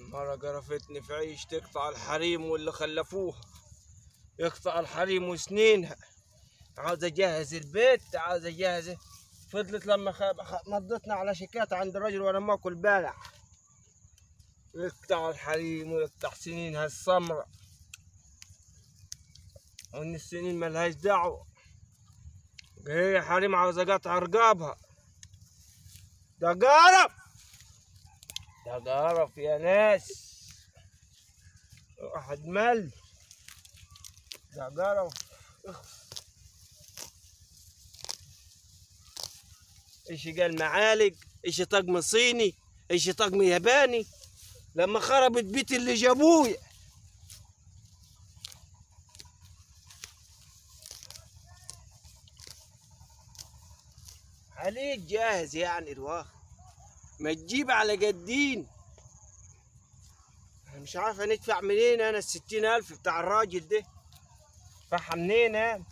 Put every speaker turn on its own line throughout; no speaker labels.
مرة قرفتني في عيش تقطع الحريم واللي خلفوها يقطع الحريم وسنينها عاوز اجهز البيت عاوز اجهز فضلت لما خ... خ... مضتنا على شيكات عند الرجل وانا ماكل بالع يقطع الحريم ويقطع سنينها السمرة وان السنين ملهاش دعوة هي حريم عاوزة قطع رقابها ده قرف ده قرف يا ناس واحد مل ده قرف ايش قال معالق ايش طقم صيني ايش طقم ياباني لما خربت بيت اللي جابويا عليك جاهز يعني الواخ ما تجيب على قدين أنا مش عارف هندفع منين انا الستين الف بتاع الراجل ده دفعها منين انا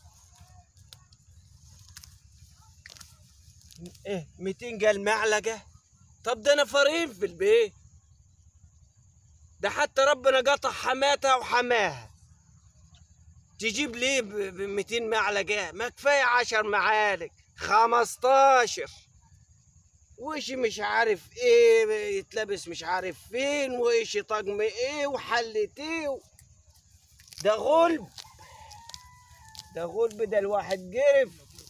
ايه 200 قال معلقه طب ده نفرين في البيت ده حتى ربنا قطع حماتها وحماها تجيب ليه ب 200 معلقه ما كفايه 10 معالق 15 وإيش مش عارف ايه يتلبس مش عارف فين وإيش طقم ايه وحلة ايه و... ده غلب ده غلب ده الواحد قرف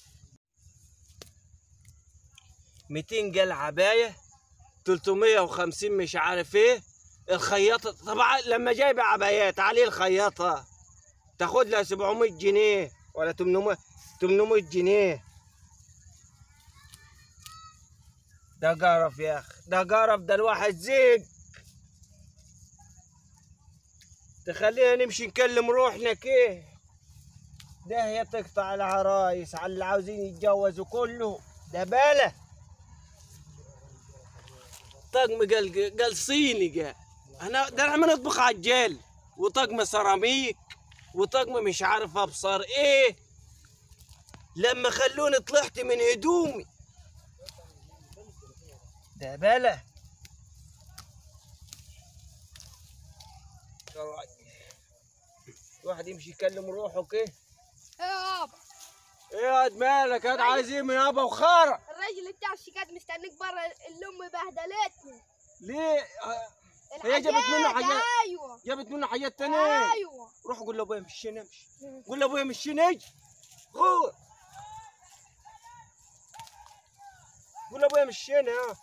200 قال عباية 350 مش عارف ايه الخياطة طبعا لما جايبة عبايات عليه الخياطة تاخد لها 700 جنيه ولا 800 800 جنيه ده قرف يا اخي ده قرف ده الواحد زيق تخلينا نمشي نكلم روحنا كيه ده هي تقطع العرايس على اللي عاوزين يتجوزوا كله ده باله طقم قال قال صيني قال انا ده احنا نطبخ عجال وطقم سيراميك وطقم مش عارف ابصر ايه لما خلوني طلعت من هدومي ده بلا واحد يمشي يكلم روحه كده
ايه يابا
ايه يا واد مالك هاد عايز ايه من يابا وخارع
الراجل بتاع الشيكات مستنيك بره الام بهدلتني
ليه آه، هي جابت منه
الحاجات،
حاجات
ايوه
جابت منه حاجات تانية
ايوه
روح قول لابويا مشي نمشي قول لابويا مشي نجي هو قول لابويا مشينا ها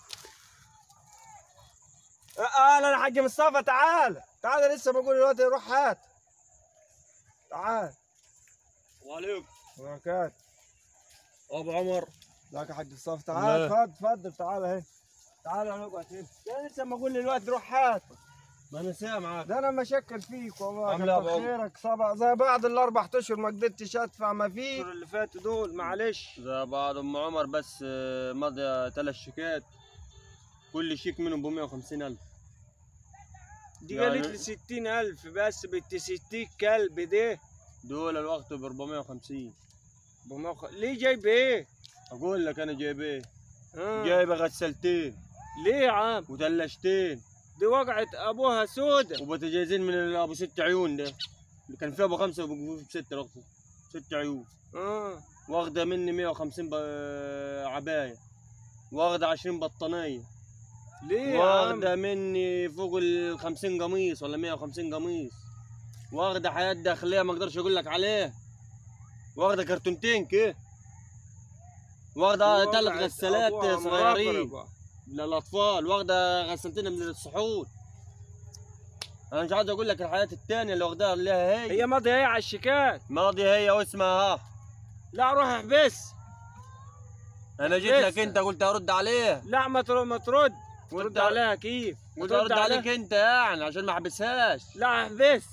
آه، اهلا يا حاج مصطفى تعال تعال لسه بقول دلوقتي روح هات تعال
وعليكم
بركات
ابو عمر
ازيك يا حاج مصطفى تعال
الله.
اتفضل اتفضل تعال اهي تعال نقعد هنا ده لسه ما اقول دلوقتي روح هات
ما انا سامعك
ده انا مشكل فيك والله
عامل ايه يا
كتر
أبو عمر؟
خيرك صبا زي بعد الاربع اشهر ما قدرتش ادفع ما فيه الاشهر اللي فاتوا دول معلش
زي بعض ام عمر بس آه، ماضيه ثلاث شيكات كل شيك منهم ب 150 الف
دي
يعني-
قالت لي 60000 بس بنت 60 كلب ده
دول الوقت ب 450
بمخ... ليه جايب ايه؟
اقول لك انا جايب ايه
آه.
جايبه غسالتين
ليه يا عم؟
وثلاجتين
دي وقعت ابوها سودة
وبوتجازين من ابو ست عيون ده اللي كان فيه ابو خمسه وبقوا بستة رقصه ست عيون
اه
واخده مني 150 ب... عبايه واخده 20 بطانيه
ليه يا عم؟
واخده مني فوق ال 50 قميص ولا 150 قميص واخده حياه داخليه ما اقدرش اقول لك عليه واخده كرتونتين كده واخده
وقعت
ثلاث غسالات
أبوها
صغيرين
مرقربة.
للاطفال واخده غسالتين من الصحون انا مش عايز اقول لك الحياه الثانيه اللي واخداها لها هي
هي ماضية هي على الشيكات
ماضيه هي واسمها ها
لا روح احبس
انا جيت لك
لسه.
انت قلت ارد عليه
لا ما ترد ما ترد
وانت-
ترد عليها كيف؟
قلت
ترد
ارد عليك
عليها؟
انت يعني عشان ما احبسهاش
لا احبس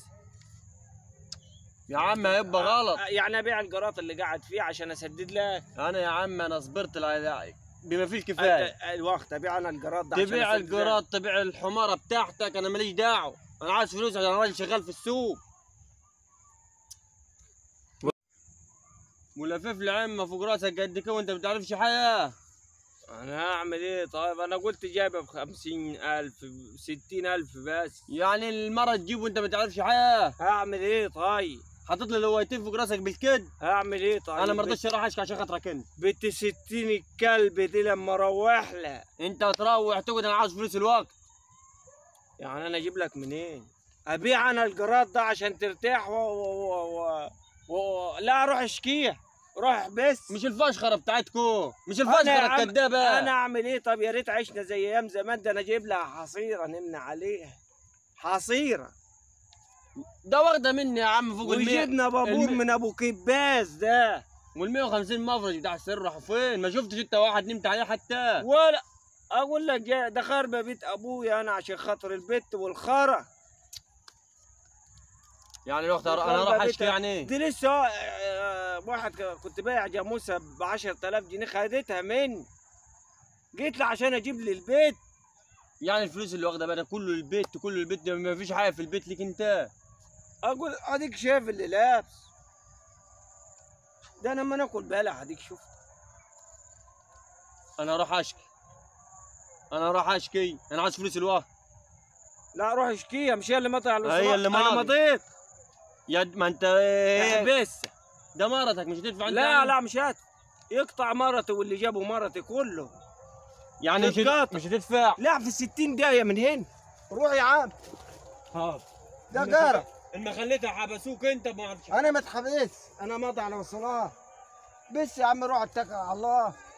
يا عم هيبقى غلط
يعني ابيع القراط اللي قاعد فيه عشان اسدد لك
انا يا عم انا صبرت ل- بما فيه الكفايه
أنت- الوقت ابيع انا القراط ده عشان
تبيع
أسدد لك.
القراط تبيع الحماره بتاعتك انا ماليش دعوه انا عايز فلوس عشان انا راجل شغال في السوق ولفف لي عمه فوق راسك قد كده وانت ما بتعرفش حياه
انا هعمل ايه طيب انا قلت جايبه بخمسين الف ستين الف بس
يعني المره تجيب وانت ما تعرفش حاجه
هعمل ايه طيب
حاطط لي لويتين فوق راسك بالكد
هعمل ايه طيب
انا ما رضيتش اروح اشكي عشان خاطرك انت
بنت ستين الكلب دي لما اروح لها
انت تروح تقعد انا عاوز فلوس الوقت
يعني انا اجيب لك منين ابيع انا الجراد ده عشان ترتاح و... و... و... و... و... لا روح اشكيه روح بس
مش الفشخره بتاعتكو مش
أنا
الفشخره
عم-
الكدابه
انا اعمل ايه طب يا ريت عشنا زي ايام زمان ده انا اجيب لها حصيره نمنع عليها حصيره
ده واخده مني يا عم فوق ال
وجبنا بابور
الم-
من ابو كباس ده
وال 150 مفرج بتاع السر راحوا فين؟ ما شفتش انت واحد نمت عليه حتى
ولا اقول لك جا- ده خربه بيت ابويا انا عشان خاطر البت والخرا
يعني الوقت انا
خربة
راح
بيتها.
اشكي يعني
دي لسه آه، واحد ك- كنت بايع جاموسه ب 10000 جنيه خدتها مني جيت لي عشان اجيب لي البيت
يعني الفلوس اللي واخده بقى كله البيت كله البيت ده ما فيش حاجه في البيت ليك انت
اقول اديك شايف اللي لابس ده انا ما ناكل بلح اديك شوف
انا راح اشكي انا راح اشكي انا عايز فلوس الوقت
لا روح اشكيها مش هي اللي مطع الاسراء
هي اللي
انا
ماضي.
مضيت
يا د- ما انت ايه
بس
ده مرتك مش هتدفع انت
لا
يعني؟
لا مش هات يقطع مرتي واللي جابوا مرتي كله
يعني مش
تتقاطع.
مش هتدفع
لا في الستين دقيقة من هنا روح يا عم
ها
ده جارة
ما خليتها حبسوك انت ما عرفتش
انا ما اتحبس انا ماضي على وصلاه بس يا عم روح اتكل على الله